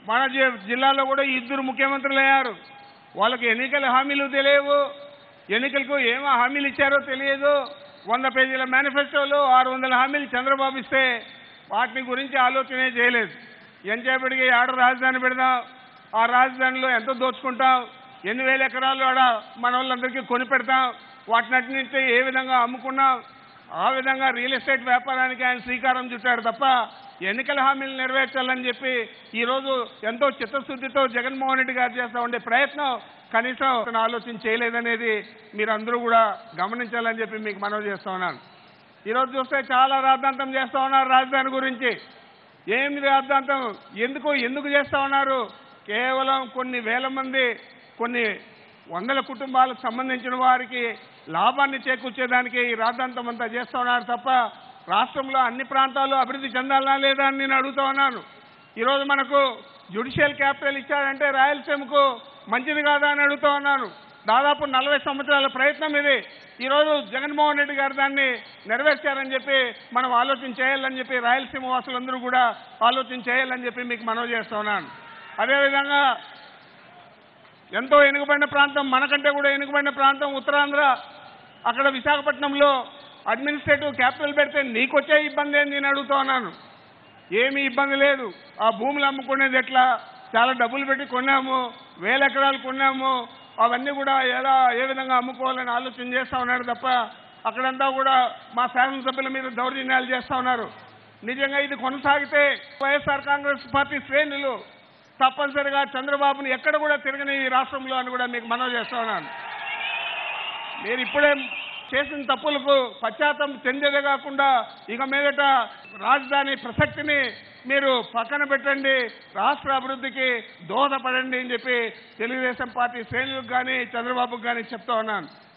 మన జి- జిల్లాలో కూడా ఇద్దరు ముఖ్యమంత్రులు అయ్యారు వాళ్ళకి ఎన్నికల హామీలు తెలియవు ఎన్నికలకు ఏమో హామీలు ఇచ్చారో తెలియదు వంద పేజీల మేనిఫెస్టోలో ఆరు వందల హామీలు చంద్రబాబు ఇస్తే వాటిని గురించి ఆలోచనే చేయలేదు ఎంతసేపటికి ఆడ రాజధాని పెడదాం ఆ రాజధానిలో ఎంత దోచుకుంటాం ఎన్ని వేల ఎకరాలు ఆడ మన వాళ్ళందరికీ కొని పెడతాం వాటినన్నింటి ఏ విధంగా అమ్ముకున్నాం ఆ విధంగా రియల్ ఎస్టేట్ వ్యాపారానికి ఆయన శ్రీకారం చుట్టాడు తప్ప ఎన్నికల హామీలు నెరవేర్చాలని చెప్పి ఈరోజు ఎంతో చిత్తశుద్ధితో జగన్మోహన్ రెడ్డి గారు చేస్తూ ఉండే ప్రయత్నం కనీసం అతను ఆలోచన చేయలేదనేది మీరందరూ కూడా గమనించాలని చెప్పి మీకు మనవి చేస్తా ఉన్నాను ఈరోజు చూస్తే చాలా రాద్ధాంతం చేస్తా ఉన్నారు రాజధాని గురించి ఏమి రాద్ధాంతం ఎందుకు ఎందుకు చేస్తా ఉన్నారు కేవలం కొన్ని వేల మంది కొన్ని వందల కుటుంబాలకు సంబంధించిన వారికి లాభాన్ని చేకూర్చేదానికి ఈ రాద్ధాంతం అంతా చేస్తా ఉన్నారు తప్ప రాష్ట్రంలో అన్ని ప్రాంతాలు అభివృద్ధి చెందాలా లేదా అని నేను అడుగుతా ఉన్నాను ఈరోజు మనకు జ్యుడిషియల్ క్యాపిటల్ ఇచ్చారంటే రాయలసీమకు మంచిది కాదా అని అడుగుతా ఉన్నాను దాదాపు నలభై సంవత్సరాల ప్రయత్నం ఇది ఈరోజు జగన్మోహన్ రెడ్డి గారు దాన్ని నెరవేర్చారని చెప్పి మనం ఆలోచన చేయాలని చెప్పి రాయలసీమ వాసులందరూ కూడా ఆలోచన చేయాలని చెప్పి మీకు మనవి చేస్తా ఉన్నాను అదేవిధంగా ఎంతో వెనుకబడిన ప్రాంతం మనకంటే కూడా వెనుకబడిన ప్రాంతం ఉత్తరాంధ్ర అక్కడ విశాఖపట్నంలో అడ్మినిస్ట్రేటివ్ క్యాపిటల్ పెడితే నీకొచ్చే ఇబ్బంది ఏంది నేను అడుగుతా ఉన్నాను ఏమీ ఇబ్బంది లేదు ఆ భూములు అమ్ముకునేది ఎట్లా చాలా డబ్బులు పెట్టి కొన్నాము వేల ఎకరాలు కొన్నాము అవన్నీ కూడా ఎలా ఏ విధంగా అమ్ముకోవాలని ఆలోచన చేస్తా ఉన్నాడు తప్ప అక్కడంతా కూడా మా శాసనసభ్యుల మీద దౌర్జన్యాలు చేస్తా ఉన్నారు నిజంగా ఇది కొనసాగితే వైఎస్ఆర్ కాంగ్రెస్ పార్టీ శ్రేణులు తప్పనిసరిగా చంద్రబాబుని ఎక్కడ కూడా తిరగని ఈ రాష్ట్రంలో అని కూడా మీకు మనవి చేస్తా ఉన్నాను మీరు ఇప్పుడే చేసిన తప్పులకు పశ్చాత్తం చెందేదే కాకుండా ఇక మీదట రాజధాని ప్రసక్తిని మీరు పక్కన పెట్టండి రాష్ట్ర అభివృద్ధికి దోహదపడండి అని చెప్పి తెలుగుదేశం పార్టీ శ్రేణులకు కానీ చంద్రబాబుకు కానీ చెప్తా ఉన్నాను